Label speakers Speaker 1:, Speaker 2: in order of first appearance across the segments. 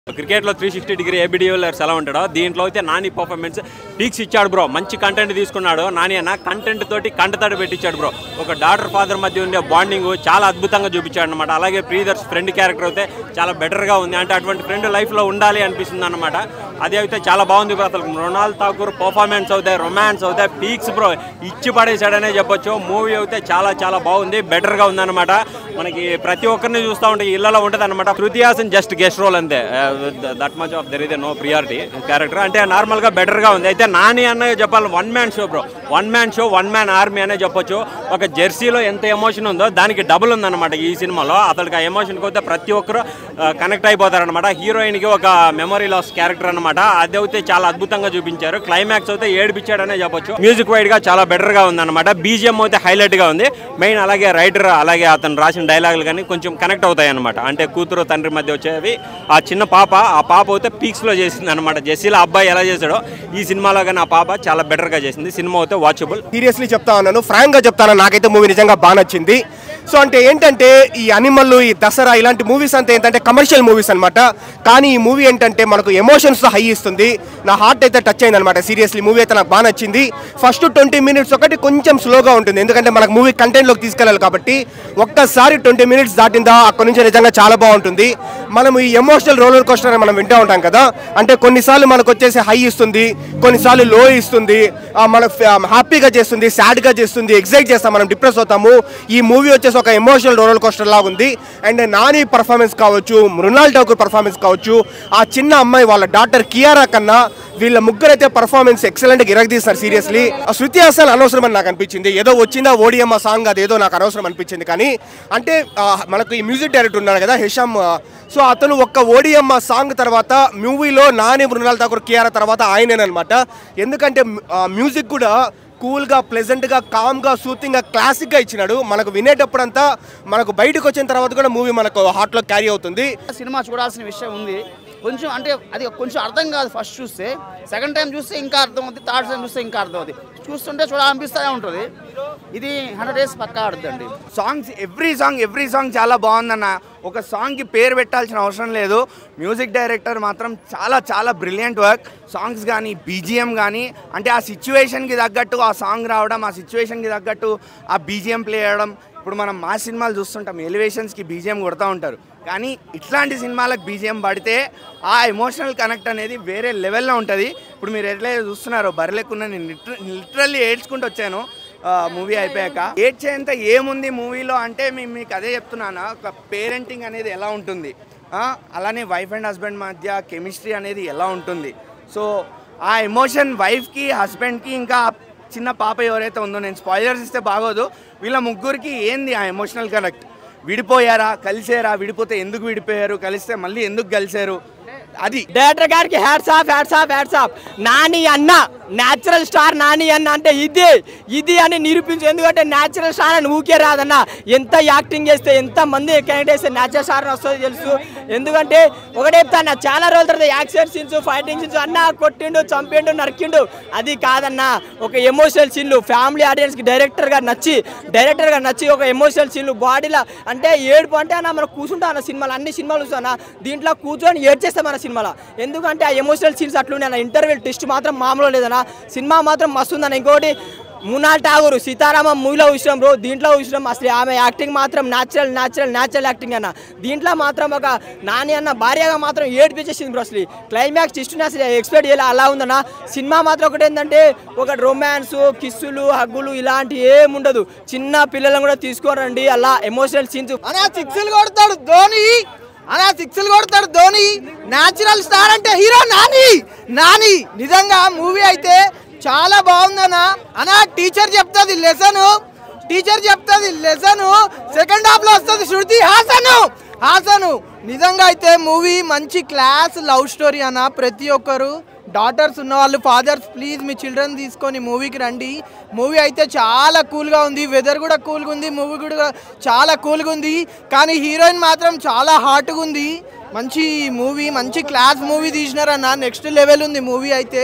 Speaker 1: క్రికెట్లో three sixty degree ఏబిడియోలర్స్ ఎలా ఉంటాడో దీంట్లో అయితే నాని పర్ఫార్మెన్స్ పీక్స్ ఇచ్చాడు బ్రో మంచి కంటెంట్ తీసుకున్నాడు నాని అన్న కంటెంట్ తోటి కంటతడి పెట్టించాడు బ్రో ఒక డాటర్ ఫాదర్ మధ్య ఉండే బాండింగ్ చాలా అద్భుతంగా చూపించాడు అనమాట అలాగే ప్రీదర్స్ ఫ్రెండ్ క్యారెక్టర్ అయితే చాలా బెటర్గా ఉంది అంటే అటువంటి ఫ్రెండ్ లైఫ్లో ఉండాలి అనిపిస్తుంది అనమాట అది అయితే చాలా బాగుంది బ్రో అసలు మృణాల్ ఠాకూర్ పర్ఫార్మెన్స్ అవుతాయి రొమాన్స్ అవుతాయి పీక్స్ బ్రో ఇచ్చి పడేశాడనే చెప్పొచ్చు మూవీ అయితే చాలా చాలా బాగుంది బెటర్గా ఉందన్నమాట మనకి ప్రతి ఒక్కరిని చూస్తూ ఉంటే ఇళ్లలో ఉంటుంది అనమాట Kriti Haasan just guest role అంతే that much of there is no priority character అంటే నార్మల్గా బెటర్గా ఉంది అయితే నాని అన్న చెప్పాలి one man show bro one man show one man army అనే చెప్పొచ్చు ఒక జెర్సీలో ఎంత ఎమోషన్ ఉందో దానికి డబుల్ ఉందన్నమాట ఈ సినిమాలో అతనికి ఆ ఎమోషన్కి వస్తే ప్రతి ఒక్కరు కనెక్ట్ అయిపోతారనమాట హీరోయిన్కి ఒక మెమరీ లాస్ క్యారెక్టర్ అనమాట అది అయితే చాలా అద్భుతంగా చూపించారు క్లైమాక్స్ అయితే ఏడిపించాడనే చెప్పొచ్చు మ్యూజిక్ వైడ్ గా చాలా బెటర్ గా ఉందన్నమాట బీజిఎం అయితే హైలైట్ గా ఉంది మెయిన్ అలాగే రైటర్ అలాగే అతను రాసిన డైలాగులు కానీ కొంచెం కనెక్ట్ అవుతాయి అనమాట అంటే కూతురు తండ్రి మధ్య వచ్చేవి ఆ చిన్న పాప ఆ పాప అయితే పీక్స్ లో చేసింది అనమాట జెస్సీలో అబ్బాయి ఎలా చేశాడో ఈ సినిమాలో కానీ ఆ పాప చాలా బెటర్ గా చేసింది సినిమా అయితే వాచబుల్
Speaker 2: సీరియస్లీ చెప్తా ఉన్నాను ఫ్రాంక్ గా చెప్తాను నాకైతే మూవీ నిజంగా బాగా నచ్చింది సో అంటే ఏంటంటే ఈ అనిమల్ ఈ దసరా ఇలాంటి మూవీస్ అంతా ఏంటంటే కమర్షియల్ మూవీస్ అన్నమాట కానీ ఈ మూవీ ఏంటంటే మనకు ఎమోషన్స్ హై ఇస్తుంది నా హార్ట్ అయితే టచ్ అయింది అనమాట సీరియస్లీ మూవీ అయితే నాకు బాగా నచ్చింది ఫస్ట్ ట్వంటీ మినిట్స్ ఒకటి కొంచెం స్లోగా ఉంటుంది ఎందుకంటే మనకు మూవీ కంటెంట్లోకి తీసుకెళ్ళాలి కాబట్టి ఒక్కసారి ట్వంటీ మినిట్స్ దాటిందా అక్కడ నుంచి నిజంగా చాలా బాగుంటుంది మనం ఈ ఎమోషనల్ రోలర్ కోస్టర్ అని మనం వింటూ ఉంటాం కదా అంటే కొన్నిసార్లు మనకు వచ్చేసి హై ఇస్తుంది కొన్నిసార్లు లో ఇస్తుంది ఆ, మన హ్యాపీగా చేస్తుంది సాడ్గా చేస్తుంది ఎగ్జైట్ చేస్తాం మనం డిప్రెస్ అవుతాము ఈ మూవీ వచ్చేసి ఒక ఎమోషనల్ రోలర్ కోస్టర్ లాగా ఉంది అండ్ నాని పర్ఫార్మెన్స్ కావచ్చు మృణాల్ ఠాకూర్ పర్ఫార్మెన్స్ కావచ్చు ఆ చిన్న అమ్మాయి వాళ్ళ డాక్టర్ కియారా కన్నా వీళ్ళ ముగ్గురు అయితే పర్ఫార్మెన్స్ ఎక్సలెంట్ గా ఇరగదీస్తారు సీరియస్లీ ఆ శృతి అసలు అనవసరం అని నాకు అనిపించింది ఏదో వచ్చిందా ఓడియమ్మ సాంగ్ అదేదో నాకు అనవసరం అనిపించింది కానీ అంటే ఆ, మనకు ఈ మ్యూజిక్ డైరెక్టర్ ఉన్నాడు కదా హిషామ్ ఆ, సో అతను ఒక్క ఓడియమ్మ సాంగ్ తర్వాత మూవీలో నాని మృణాల్ ఠాకూర్ కియారా తర్వాత ఆయనేనమాట ఎందుకంటే మ్యూజిక్ కూడా కూల్గా ప్లెజెంట్గా కామ్గా సూతింగ్గా క్లాసిక్గా ఇచ్చినాడు మనకు వినేటప్పుడంతా మనకు బయటకు వచ్చిన తర్వాత కూడా మూవీ మనకు హార్ట్లో క్యారీ అవుతుంది
Speaker 3: సినిమా చూడాల్సిన విషయం ఉంది కొంచెం అంటే అది కొంచెం అర్థం కాదు ఫస్ట్ చూస్తే సెకండ్ టైం చూస్తే ఇంకా అర్థం అవుతుంది థర్డ్ టైం చూస్తే ఇంకా అర్థం అవుతుంది చూస్తుంటే చూడాలనిపిస్తూనే ఉంటుంది ఇది హండ్రెడ్ డేస్ పక్కా ఆడుతుంది
Speaker 4: songs every song every song చాలా బాగుందన్న ఒక సాంగ్కి పేరు పెట్టాల్సిన అవసరం లేదు మ్యూజిక్ డైరెక్టర్ మాత్రం చాలా చాలా బ్రిలియంట్ వర్క్ సాంగ్స్ కానీ బీజిఎం కానీ అంటే ఆ సిచ్యువేషన్కి తగ్గట్టు ఆ సాంగ్ రావడం ఆ సిచ్యువేషన్కి తగ్గట్టు ఆ బీజిఎం ప్లే చేయడం ఇప్పుడు మనం మా సినిమాలు చూస్తుంటాం ఎలివేషన్స్కి బీజిఎం కొడతా ఉంటారు కానీ ఇట్లాంటి సినిమాలకు బీజిఎం పడితే ఆ ఎమోషనల్ కనెక్ట్ అనేది వేరే లెవెల్లో ఉంటుంది ఇప్పుడు మీరు ఎట్లయితే చూస్తున్నారో బర్రెలెక్కున్న నేను లిటరల్లీ ఏడ్చుకుంటూ వచ్చాను మూవీ అయిపోయాక ఏడ్చేంత ఏముంది మూవీలో అంటే మేము మీకు అదే చెప్తున్నాను ఒక పేరెంటింగ్ అనేది ఎలా ఉంటుంది ఆ, అలానే వైఫ్ అండ్ హస్బెండ్ మధ్య కెమిస్ట్రీ అనేది ఎలా ఉంటుంది సో ఆ ఎమోషన్ వైఫ్కి హస్బెండ్కి ఇంకా ఆ చిన్న పాప ఎవరైతే ఉందో నేను స్పాయిలర్స్ ఇస్తే బాగోదు వీళ్ళ ముగ్గురికి ఏంది ఆ ఎమోషనల్ కనెక్ట్ విడిపోయారా కలిసారా విడిపోతే ఎందుకు విడిపోయారు కలిస్తే మళ్ళీ ఎందుకు కలిసారు అది
Speaker 5: డైరెక్టర్ గారికి hats off hats off hats off Nani అన్న న్యాచురల్ స్టార్ నాని అన్న అంటే ఇది ఇది అని నిరూపించు ఎందుకంటే న్యాచురల్ స్టార్ అని ఊకే రాదన్న ఎంత యాక్టింగ్ చేస్తే ఎంత మంది కనెక్ట్ చేస్తే న్యాచురల్ స్టార్ అని వస్తుంది తెలుసు ఎందుకంటే ఒకటే చెప్తాను చాలా రోజుల తర్వాత యాక్షన్ సీన్స్ ఫైటింగ్ సీన్స్ అన్న కొట్టిండు చంపిండు నరికిండు అది కాదన్న ఒక ఎమోషనల్ సీన్లు ఫ్యామిలీ ఆడియన్స్కి డైరెక్టర్గా నచ్చి డైరెక్టర్గా నచ్చి ఒక ఎమోషనల్ సీన్లు బాడీలో అంటే ఏడుపు అంటే అన్న మనం కూర్చుంటాం అన్న సినిమాలు అన్ని సినిమాలు చూస్తాను దీంట్లో కూర్చొని ఏడ్చేస్తాం మన సినిమాలో ఎందుకంటే ఆ ఎమోషనల్ సీన్స్ అట్లున్నాయి అన్న ఇంటర్వెల్ టెస్ట్ మాత్రం మామూలు లేదన్న సినిమా మాత్రం మస్తు ఉందన్న ఇంకోటి మునాల్ ఠాగూర్ సీతారామ మూవీలో చూసినాం బ్రో దీంట్లో చూసినాం అసలు ఆమె యాక్టింగ్ మాత్రం న్యాచురల్ న్యాచురల్ న్యాచురల్ యాక్టింగ్ అన్న దీంట్లో మాత్రం ఒక నాని అన్న భార్యగా మాత్రం ఏడిపించేసింది బ్రో అసలు క్లైమాక్స్ ఇష్టం అసలు ఎక్స్పెక్ట్ చేయాలి అలా ఉందన్న సినిమా మాత్రం ఒకటి ఏంటంటే ఒక రొమాన్స్ కిస్సులు హగ్గులు ఇలాంటి ఏముండదు చిన్న పిల్లలను కూడా తీసుకోరండి అలా ఎమోషనల్ సీన్స్
Speaker 6: అనా సిక్స్లు కొడతాడు ధోని అనా సిక్స్లు కొడతాడు ధోని న్యాచురల్ స్టార్ అంటే హీరో నాని నాని నిజంగా మూవీ అయితే చాలా బాగుందనా అనా టీచర్ చెప్తుంది లెసన్ టీచర్ చెప్తుంది లెసన్ సెకండ్ హాఫ్ లో వస్తుంది శృతి హాసను హాసను నిజంగా అయితే మూవీ మంచి క్లాస్ లవ్ స్టోరీ అన్న ప్రతి ఒక్కరు డాటర్స్ ఉన్న వాళ్ళు ఫాదర్స్ ప్లీజ్ మీ చిల్డ్రన్ తీసుకొని మూవీకి రండి మూవీ అయితే చాలా కూల్గా ఉంది వెదర్ కూడా కూల్గా ఉంది మూవీ కూడా చాలా కూల్గా ఉంది కానీ హీరోయిన్ మాత్రం చాలా హాట్గా ఉంది మంచి మూవీ మంచి క్లాస్ మూవీ తీసినారన్న నెక్స్ట్ లెవెల్ ఉంది మూవీ అయితే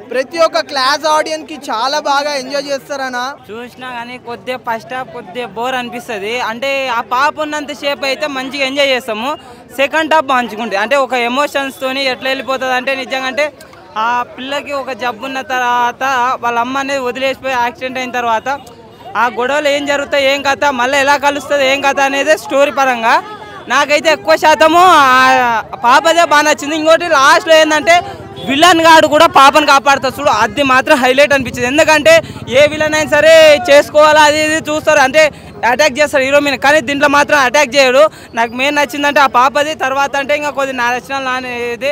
Speaker 6: ప్రతి ఒక్క క్లాస్ ఆడియన్స్ కి చాలా బాగా ఎంజాయ్ చేస్తారన్న
Speaker 7: చూసినా కానీ కొద్దిగా ఫస్ట్ హాఫ్ కొద్దిగా బోర్ అనిపిస్తుంది అంటే ఆ పాప ఉన్నంత సేపు అయితే మంచిగా ఎంజాయ్ చేస్తాము సెకండ్ హాఫ్ మంచిగా ఉంటుంది అంటే ఒక ఎమోషన్స్తోని ఎట్లా వెళ్ళిపోతుంది అంటే నిజంగా అంటే ఆ పిల్లకి ఒక జబ్బు ఉన్న తర్వాత వాళ్ళ అమ్మ అనేది వదిలేసిపోయి యాక్సిడెంట్ అయిన తర్వాత ఆ గొడవలు ఏం జరుగుతాయి ఏం కథ మళ్ళీ ఎలా కలుస్తుంది ఏం కథ అనేది స్టోరీ పరంగా నాకైతే ఎక్కువ శాతము ఆ పాపదే బాగా నచ్చింది ఇంకోటి లాస్ట్లో ఏంటంటే విలన్ గాడు కూడా పాపను కాపాడుతాడు చూడు అది మాత్రం హైలైట్ అనిపించింది ఎందుకంటే ఏ విలన్ అయినా సరే చేసుకోవాలా అది ఇది చూస్తారు అంటే అటాక్ చేస్తారు హీరో మీద కానీ దీంట్లో మాత్రం అటాక్ చేయడు నాకు మెయిన్ నచ్చిందంటే ఆ పాపది తర్వాత అంటే ఇంకా కొద్ది నేషనల్ నాది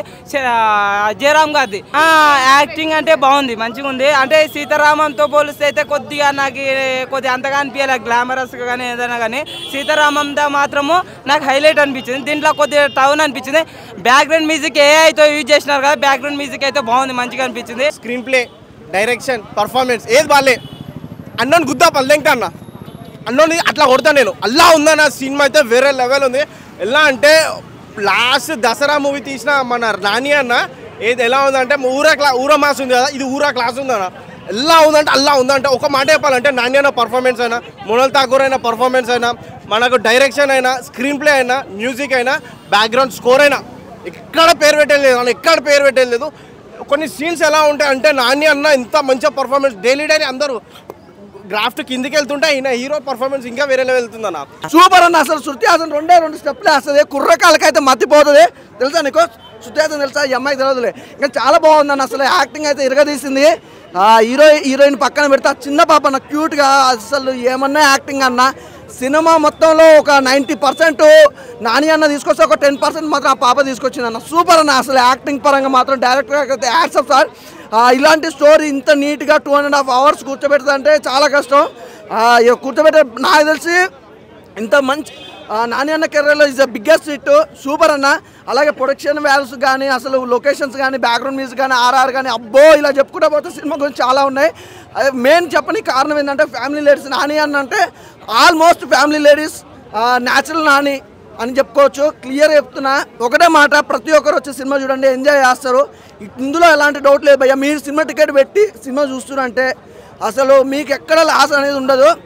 Speaker 7: జయరామ్ గారిది ఆ, యాక్టింగ్ అంటే బాగుంది మంచిగా ఉంది అంటే సీతారామంతో పోలిస్తే అయితే కొద్దిగా నాకు కొద్దిగా అంతగా అనిపించాలి గ్లామరస్ కానీ ఏదైనా కానీ సీతారామంతో మాత్రము నాకు హైలైట్ అనిపించింది దీంట్లో కొద్దిగా టౌన్ అనిపించింది బ్యాక్గ్రౌండ్ మ్యూజిక్ ఏ అయితే యూజ్ చేసినారు కదా బ్యాక్గ్రౌండ్ మ్యూజిక్ అయితే బాగుంది మంచిగా అనిపించింది
Speaker 2: స్క్రీన్ ప్లే డైరెక్షన్ పర్ఫార్మెన్స్ ఏది బాలే అన్నోని గుద్దా పల్లెంక అన్న అన్నోని అట్లా కొడతా నేను అల్లా ఉందన్న సినిమా అయితే వేరే లెవెల్ ఉంది ఎలా అంటే లాస్ట్ దసరా మూవీ తీసిన మన రాణి అన్న ఏది ఎలా ఉందంటే ఊరా క్లా ఊరా మాస్ ఉంది కదా ఇది ఊరా క్లాస్ ఉందన్న ఎలా ఉందంటే అల్లా ఉందంటే ఒక మాట చెప్పాలంటే నాణ్య అయినా పర్ఫార్మెన్స్ అయినా మోనల్ ఠాకూర్ అయినా పర్ఫార్మెన్స్ అయినా మనకు డైరెక్షన్ అయినా స్క్రీన్ ప్లే అయినా మ్యూజిక్ అయినా బ్యాక్గ్రౌండ్ స్కోర్ అయినా ఎక్కడ పేరు పెట్టలేదు అన్న ఎక్కడ పేరు పెట్టలేదు కొన్ని సీన్స్ ఎలా ఉంటాయి అంటే నాని అన్న ఇంత మంచిగా పర్ఫార్మెన్స్ డైలీ డైలీ అందరూ గ్రాఫ్ట్ కిందికి వెళ్తుంటే ఈయన హీరో పర్ఫార్మెన్స్ ఇంకా వేరే లెవెల్ వెళ్తుంది అన్న
Speaker 6: సూపర్ అన్న అసలు శృతి హాసన్ రెండే రెండు స్టెప్లు వేస్తుంది కుర్రకాళ్ళకైతే మత్తిపోతుంది తెలుసా నీకు శృతి హాసన్ తెలుసా ఈ అమ్మాయికి తెలియదులే ఇంకా చాలా బాగుందన్న అసలు యాక్టింగ్ అయితే ఇరగదీసింది ఆ హీరో హీరోయిన్ పక్కన పెడితే ఆ చిన్న పాప అన్న క్యూట్గా అసలు ఏమన్నా యాక్టింగ్ అన్న సినిమా మొత్తంలో ఒక నైంటీ పర్సెంట్ నాని అన్న తీసుకొస్తే ఒక టెన్ పర్సెంట్ మాత్రం ఆ పాప తీసుకొచ్చింది అన్న సూపర్ అన్న అసలు యాక్టింగ్ పరంగా మాత్రం డైరెక్టర్ అయితే యాడ్సప్ సార్ ఆ, ఇలాంటి స్టోరీ ఇంత నీట్గా టూ అండ్ హాఫ్ అవర్స్ కూర్చోబెడుతుందంటే చాలా కష్టం ఆ, ఇక కూర్చోబెట్టే నాకు తెలిసి ఇంత మంచి ఆ, నాని అన్న కెరీర్లో is the biggest hit super అన్న అలాగే ప్రొడక్షన్ వాల్యూస్ కానీ అసలు లొకేషన్స్ కానీ బ్యాక్గ్రౌండ్ మ్యూజిక్ కానీ ఆర్ఆర్ కానీ అబ్బో ఇలా చెప్పుకుంటా పోతే సినిమా గురించి చాలా ఉన్నాయి మెయిన్ చెప్పని కారణం ఏంటంటే ఫ్యామిలీ లేడీస్ నాని అన్న అంటే almost family ladies natural Nani అని చెప్పుకోవచ్చు క్లియర్ చెప్తున్నా ఒకటే మాట ప్రతి ఒక్కరు వచ్చి సినిమా చూడండి ఎంజాయ్ చేస్తారు ఇందులో ఎలాంటి డౌట్ లేదు భయ్య మీరు సినిమా టికెట్ పెట్టి సినిమా చూస్తున్నారంటే అసలు మీకు ఎక్కడ లాస్ అనేది ఉండదు